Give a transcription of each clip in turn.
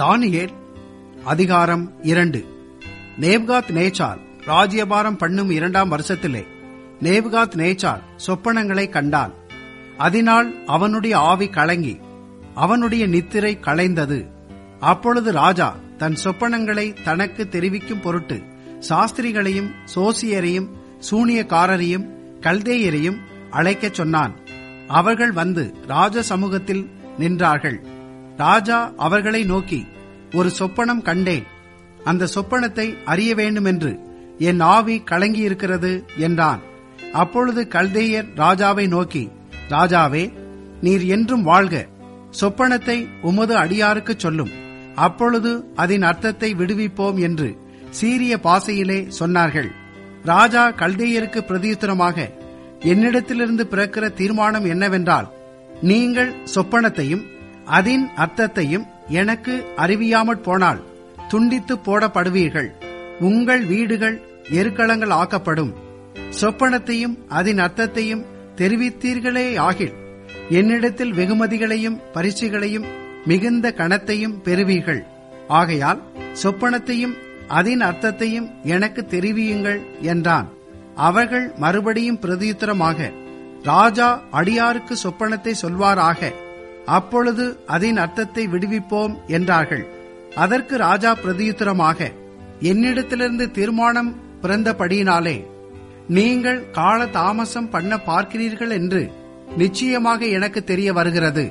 தானியேல் அதிகாரம் இரண்டு நேப்காத் நேச்சார் ராஜ்யபாரம் பண்ணும் இரண்டாம் வருஷத்திலே நேப்காத் நேச்சார் சொப்பனங்களை கண்டான் அதனால் அவனுடைய ஆவி கலங்கி அவனுடைய நித்திரை களைந்தது அப்பொழுது ராஜா தன் சொப்பனங்களை தனக்கு தெரிவிக்கும் பொருட்டு சாஸ்திரிகளையும் சோசியரையும் சூனியக்காரரையும் கல்தேயரையும் அழைக்கச் சொன்னான் அவர்கள் வந்து ராஜ சமூகத்தில் நின்றார்கள் ராஜா அவர்களை நோக்கி ஒரு சொப்பனம் கண்டேன் அந்த சொப்பனத்தை அறிய வேண்டுமென்று என் ஆவி கலங்கியிருக்கிறது என்றான் அப்பொழுது கல்தேயர் ராஜாவை நோக்கி ராஜாவே நீர் என்றும் வாழ்க சொப்பனத்தை உமது அடியாருக்குச் சொல்லும் அப்பொழுது அதன் அர்த்தத்தை விடுவிப்போம் என்று சீரிய பாசையிலே சொன்னார்கள் ராஜா கல்தேயருக்கு பிரதியுத்தரமாக என்னிடத்திலிருந்து பிறக்கிற தீர்மானம் என்னவென்றால் நீங்கள் சொப்பனத்தையும் அதன் அர்த்தத்தையும் எனக்கு அறிவியாமற் போனால் துண்டித்து போடப்படுவீர்கள் உங்கள் வீடுகள் எருக்களங்கள் ஆக்கப்படும் சொப்பனத்தையும் அதன் அர்த்தத்தையும் தெரிவித்தீர்களே ஆகில் என்னிடத்தில் வெகுமதிகளையும் பரிசுகளையும் மிகுந்த கணத்தையும் பெறுவீர்கள் ஆகையால் சொப்பனத்தையும் அதன் அர்த்தத்தையும் எனக்கு தெரிவியுங்கள் என்றான் அவர்கள் மறுபடியும் பிரதியுத்தரமாக ராஜா அடியாருக்கு சொப்பனத்தை சொல்வாராக அப்பொழுது அதன் அர்த்தத்தை விடுவிப்போம் என்றார்கள் அதற்கு ராஜா பிரதியுத்தரமாக என்னிடத்திலிருந்து தீர்மானம் பிறந்தபடியினாலே நீங்கள் கால தாமசம் பண்ண பார்க்கிறீர்கள் என்று நிச்சயமாக எனக்கு தெரிய வருகிறது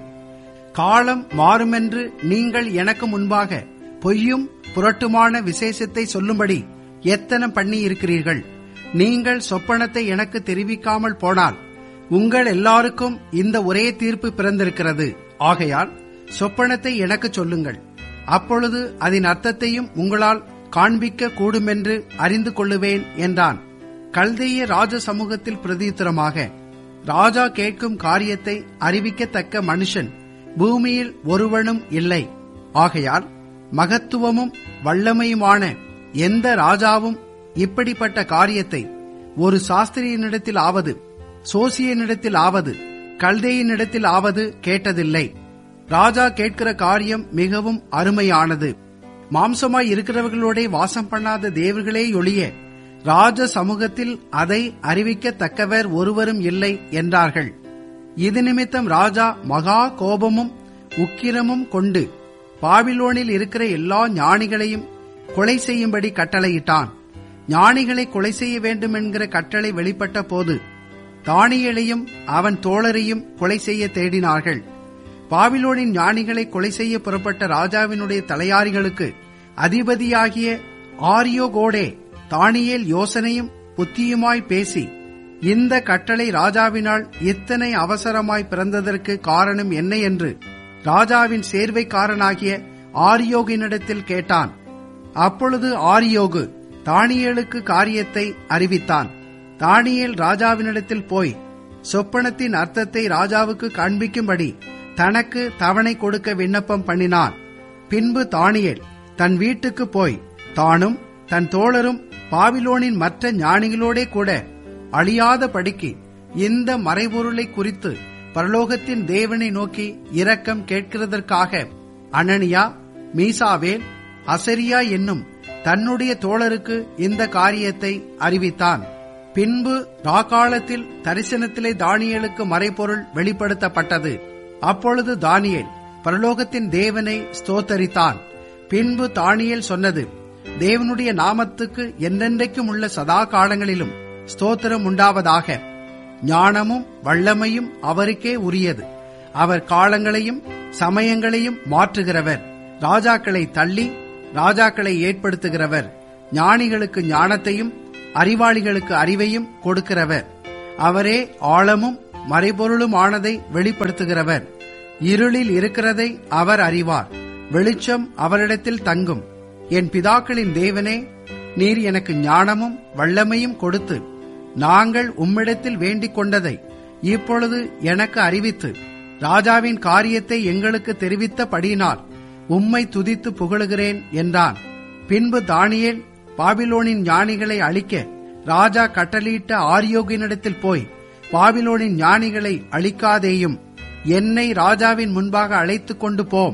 காலம் மாறுமென்று நீங்கள் எனக்கு முன்பாக பொய்யும் புரட்டுமான விசேஷத்தை சொல்லும்படி எத்தனம் பண்ணி இருக்கிறீர்கள் நீங்கள் சொப்பனத்தை எனக்கு தெரிவிக்காமல் போனால் உங்கள் எல்லாருக்கும் இந்த ஒரே தீர்ப்பு பிறந்திருக்கிறது ஆகையால் சொப்பனத்தை எனக்கு சொல்லுங்கள் அப்பொழுது அதன் அர்த்தத்தையும் உங்களால் காண்பிக்க கூடுமென்று அறிந்து கொள்ளுவேன் என்றான் கல்தைய ராஜ சமூகத்தில் பிரதியுத்தரமாக ராஜா கேட்கும் காரியத்தை அறிவிக்கத்தக்க மனுஷன் பூமியில் ஒருவனும் இல்லை ஆகையால் மகத்துவமும் வல்லமையுமான எந்த ராஜாவும் இப்படிப்பட்ட காரியத்தை ஒரு சாஸ்திரியனிடத்தில் ஆவது சோசியனிடத்தில் ஆவது கல்தேயனிடத்தில் ஆவது கேட்டதில்லை ராஜா கேட்கிற காரியம் மிகவும் அருமையானது மாம்சமாய் இருக்கிறவர்களோட வாசம் பண்ணாத தேவர்களே ஒழிய ராஜ சமூகத்தில் அதை அறிவிக்கத்தக்கவர் ஒருவரும் இல்லை என்றார்கள் இது நிமித்தம் ராஜா மகா கோபமும் உக்கிரமும் கொண்டு பாபிலோனில் இருக்கிற எல்லா ஞானிகளையும் கொலை செய்யும்படி கட்டளையிட்டான் ஞானிகளை கொலை செய்ய வேண்டும் என்கிற கட்டளை வெளிப்பட்ட போது தானியலையும் அவன் தோழரையும் கொலை செய்ய தேடினார்கள் பாபிலோனின் ஞானிகளை கொலை செய்ய புறப்பட்ட ராஜாவினுடைய தலையாரிகளுக்கு அதிபதியாகிய ஆரியோகோடே தானியேல் யோசனையும் புத்தியுமாய் பேசி இந்த கட்டளை ராஜாவினால் இத்தனை அவசரமாய் பிறந்ததற்கு காரணம் என்ன என்று ராஜாவின் சேர்வைக்காரனாகிய ஆரியோகினிடத்தில் கேட்டான் அப்பொழுது ஆரியோகு தானியேலுக்கு காரியத்தை அறிவித்தான் தானியேல் ராஜாவினிடத்தில் போய் சொப்பனத்தின் அர்த்தத்தை ராஜாவுக்கு காண்பிக்கும்படி தனக்கு தவணை கொடுக்க விண்ணப்பம் பண்ணினான் பின்பு தானியேல் தன் வீட்டுக்கு போய் தானும் தன் தோழரும் பாபிலோனின் மற்ற ஞானிகளோடே கூட அழியாத படிக்கு இந்த மறைபொருளை குறித்து பரலோகத்தின் தேவனை நோக்கி இரக்கம் கேட்கிறதற்காக அனனியா மீசாவேல் அசரியா என்னும் தன்னுடைய தோழருக்கு இந்த காரியத்தை அறிவித்தான் பின்பு ராக்காலத்தில் தரிசனத்திலே தானியலுக்கு மறைபொருள் வெளிப்படுத்தப்பட்டது அப்பொழுது தானியேல் பரலோகத்தின் தேவனை ஸ்தோத்தரித்தான் பின்பு தானியேல் சொன்னது தேவனுடைய நாமத்துக்கு என்றென்றைக்கும் உள்ள சதா காலங்களிலும் ஸ்தோத்திரம் உண்டாவதாக ஞானமும் வல்லமையும் அவருக்கே உரியது அவர் காலங்களையும் சமயங்களையும் மாற்றுகிறவர் ராஜாக்களை தள்ளி ராஜாக்களை ஏற்படுத்துகிறவர் ஞானிகளுக்கு ஞானத்தையும் அறிவாளிகளுக்கு அறிவையும் கொடுக்கிறவர் அவரே ஆழமும் மறைபொருளும் ஆனதை வெளிப்படுத்துகிறவர் இருளில் இருக்கிறதை அவர் அறிவார் வெளிச்சம் அவரிடத்தில் தங்கும் என் பிதாக்களின் தேவனே நீர் எனக்கு ஞானமும் வல்லமையும் கொடுத்து நாங்கள் உம்மிடத்தில் வேண்டிக் கொண்டதை இப்பொழுது எனக்கு அறிவித்து ராஜாவின் காரியத்தை எங்களுக்கு தெரிவித்தபடியினால் உம்மை துதித்து புகழுகிறேன் என்றான் பின்பு தானியேல் பாபிலோனின் ஞானிகளை அழிக்க ராஜா கட்டளையிட்ட ஆரியோகினிடத்தில் போய் பாபிலோனின் ஞானிகளை அழிக்காதேயும் என்னை ராஜாவின் முன்பாக அழைத்துக் கொண்டு போம்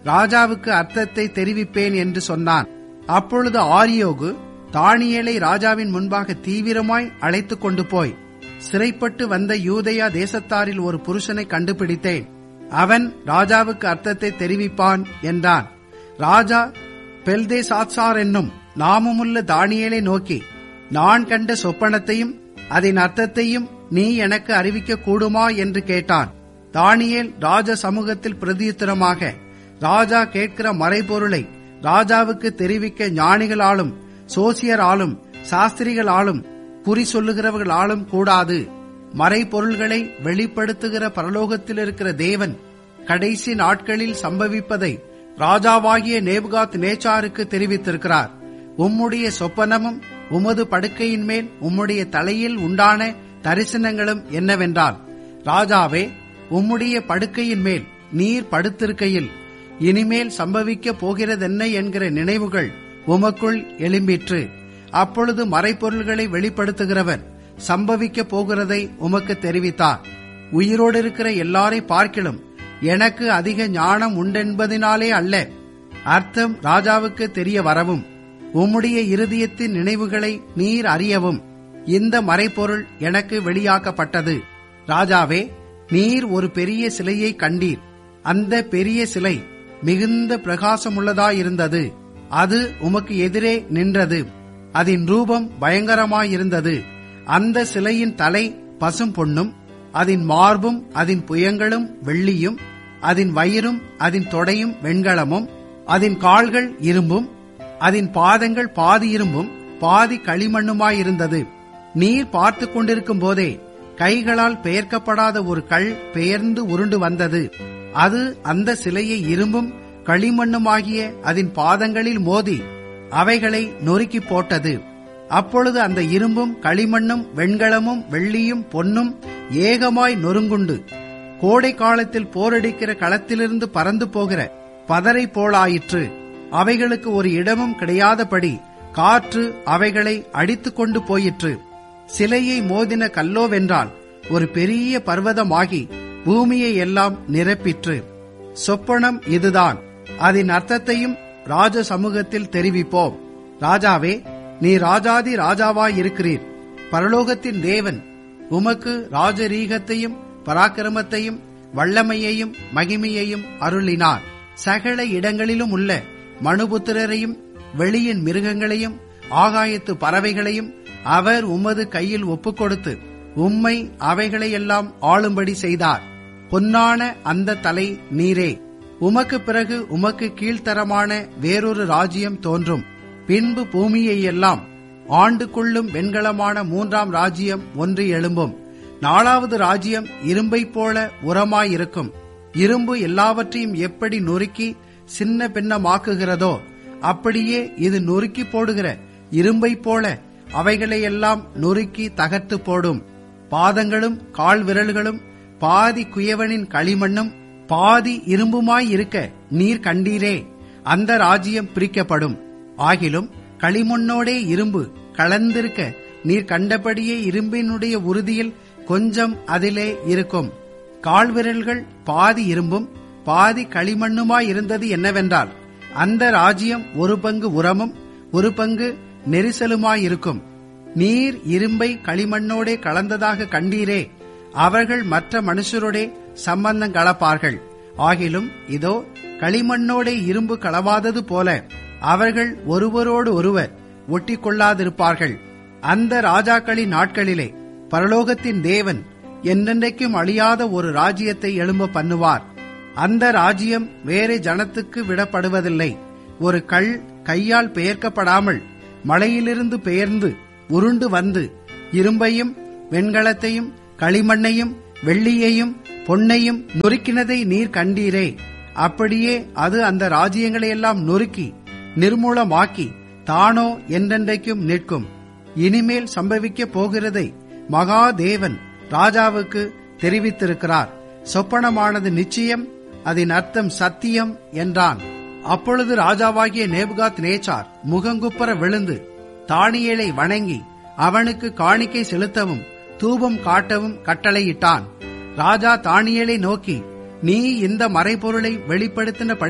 ராஜாவுக்கு அர்த்தத்தை தெரிவிப்பேன் என்று சொன்னான் அப்பொழுது ஆரியோகு தானியேலை ராஜாவின் முன்பாக தீவிரமாய் அழைத்துக் கொண்டு போய் சிறைப்பட்டு வந்த யூதயா தேசத்தாரில் ஒரு புருஷனை கண்டுபிடித்தேன் அவன் ராஜாவுக்கு அர்த்தத்தை தெரிவிப்பான் என்றான் ராஜா பெல்தே சாத்சார் என்னும் நாமமுள்ள தானியேலை நோக்கி நான் கண்ட சொப்பனத்தையும் அதன் அர்த்தத்தையும் நீ எனக்கு அறிவிக்க கூடுமா என்று கேட்டான் தானியேல் ராஜ சமூகத்தில் பிரதியுத்தரமாக ராஜா கேட்கிற மறைபொருளை ராஜாவுக்கு தெரிவிக்க ஞானிகளாலும் சோசியராலும் சாஸ்திரிகளாலும் குறி சொல்லுகிறவர்களாலும் கூடாது மறைபொருள்களை வெளிப்படுத்துகிற பரலோகத்தில் இருக்கிற தேவன் கடைசி நாட்களில் சம்பவிப்பதை ராஜாவாகிய நேபுகாத் நேச்சாருக்கு தெரிவித்திருக்கிறார் உம்முடைய சொப்பனமும் உமது படுக்கையின் மேல் உம்முடைய தலையில் உண்டான தரிசனங்களும் என்னவென்றால் ராஜாவே உம்முடைய படுக்கையின் மேல் நீர் படுத்திருக்கையில் இனிமேல் சம்பவிக்க போகிறதென்ன என்கிற நினைவுகள் உமக்குள் எழும்பிற்று அப்பொழுது மறைப்பொருள்களை வெளிப்படுத்துகிறவர் சம்பவிக்க போகிறதை உமக்கு தெரிவித்தார் உயிரோடு இருக்கிற எல்லாரை பார்க்கிலும் எனக்கு அதிக ஞானம் உண்டென்பதினாலே அல்ல அர்த்தம் ராஜாவுக்கு தெரிய வரவும் உம்முடைய இருதயத்தின் நினைவுகளை நீர் அறியவும் இந்த மறைப்பொருள் எனக்கு வெளியாக்கப்பட்டது ராஜாவே நீர் ஒரு பெரிய சிலையை கண்டீர் அந்த பெரிய சிலை மிகுந்த பிரகாசமுள்ளதாயிருந்தது அது உமக்கு எதிரே நின்றது அதன் ரூபம் பயங்கரமாயிருந்தது அந்த சிலையின் தலை பசும் பொன்னும் அதன் மார்பும் அதன் புயங்களும் வெள்ளியும் அதன் வயிறும் அதன் தொடையும் வெண்கலமும் அதன் கால்கள் இரும்பும் அதன் பாதங்கள் பாதி இரும்பும் பாதி களிமண்ணுமாயிருந்தது நீர் பார்த்து கொண்டிருக்கும் போதே கைகளால் பெயர்க்கப்படாத ஒரு கல் பெயர்ந்து உருண்டு வந்தது அது அந்த சிலையை இரும்பும் களிமண்ணுமாகிய அதன் பாதங்களில் மோதி அவைகளை நொறுக்கி போட்டது அப்பொழுது அந்த இரும்பும் களிமண்ணும் வெண்கலமும் வெள்ளியும் பொன்னும் ஏகமாய் நொறுங்குண்டு கோடை காலத்தில் போரடிக்கிற களத்திலிருந்து பறந்து போகிற பதரை போலாயிற்று அவைகளுக்கு ஒரு இடமும் கிடையாதபடி காற்று அவைகளை அடித்துக் கொண்டு போயிற்று சிலையை மோதின கல்லோவென்றால் ஒரு பெரிய பர்வதமாகி பூமியை எல்லாம் நிரப்பிற்று சொப்பனம் இதுதான் அதன் அர்த்தத்தையும் ராஜ சமூகத்தில் தெரிவிப்போம் ராஜாவே நீ ராஜாதி ராஜாவாய் இருக்கிறீர் பரலோகத்தின் தேவன் உமக்கு ராஜரீகத்தையும் பராக்கிரமத்தையும் வல்லமையையும் மகிமையையும் அருளினார் சகல இடங்களிலும் உள்ள மனுபுத்திரரையும் வெளியின் மிருகங்களையும் ஆகாயத்து பறவைகளையும் அவர் உமது கையில் ஒப்புக்கொடுத்து உம்மை அவைகளையெல்லாம் ஆளும்படி செய்தார் பொன்னான அந்த தலை நீரே உமக்கு பிறகு உமக்கு கீழ்த்தரமான வேறொரு ராஜ்யம் தோன்றும் பின்பு பூமியை எல்லாம் ஆண்டு கொள்ளும் வெண்கலமான மூன்றாம் ராஜ்யம் ஒன்று எழும்பும் நாலாவது ராஜ்யம் இரும்பைப் போல உரமாயிருக்கும் இரும்பு எல்லாவற்றையும் எப்படி நொறுக்கி சின்ன பின்னமாக்குகிறதோ அப்படியே இது நொறுக்கி போடுகிற இரும்பைப் போல அவைகளையெல்லாம் நொறுக்கி தகர்த்து போடும் பாதங்களும் கால் விரல்களும் பாதி குயவனின் களிமண்ணும் பாதி இரும்புமாய் இருக்க நீர் கண்டீரே அந்த ராஜ்யம் பிரிக்கப்படும் ஆகிலும் களிமண்ணோடே இரும்பு கலந்திருக்க நீர் கண்டபடியே இரும்பினுடைய உறுதியில் கொஞ்சம் அதிலே இருக்கும் கால்விரல்கள் பாதி இரும்பும் பாதி களிமண்ணுமாய் இருந்தது என்னவென்றால் அந்த ராஜ்யம் ஒரு பங்கு உரமும் ஒரு பங்கு நெரிசலுமாயிருக்கும் நீர் இரும்பை களிமண்ணோடே கலந்ததாக கண்டீரே அவர்கள் மற்ற மனுஷரோடே சம்பந்தம் கலப்பார்கள் ஆகிலும் இதோ களிமண்ணோடே இரும்பு களவாதது போல அவர்கள் ஒருவரோடு ஒருவர் ஒட்டி கொள்ளாதிருப்பார்கள் அந்த ராஜாக்களின் நாட்களிலே பரலோகத்தின் தேவன் என்றென்றைக்கும் அழியாத ஒரு ராஜ்யத்தை எழும்ப பண்ணுவார் அந்த ராஜ்யம் வேறு ஜனத்துக்கு விடப்படுவதில்லை ஒரு கல் கையால் பெயர்க்கப்படாமல் மலையிலிருந்து பெயர்ந்து உருண்டு வந்து இரும்பையும் வெண்கலத்தையும் களிமண்ணையும் வெள்ளியையும் பொன்னையும் நொறுக்கினதை நீர் கண்டீரே அப்படியே அது அந்த ராஜ்யங்களையெல்லாம் நொறுக்கி நிர்மூலமாக்கி தானோ என்றென்றைக்கும் நிற்கும் இனிமேல் சம்பவிக்க போகிறதை மகாதேவன் ராஜாவுக்கு தெரிவித்திருக்கிறார் சொப்பனமானது நிச்சயம் அதன் அர்த்தம் சத்தியம் என்றான் அப்பொழுது ராஜாவாகிய நேபுகாத் நேச்சார் முகங்குப்புற விழுந்து தானியேலை வணங்கி அவனுக்கு காணிக்கை செலுத்தவும் தூபம் காட்டவும் கட்டளையிட்டான் ராஜா தானியேலை நோக்கி நீ இந்த மறைபொருளை வெளிப்படுத்தின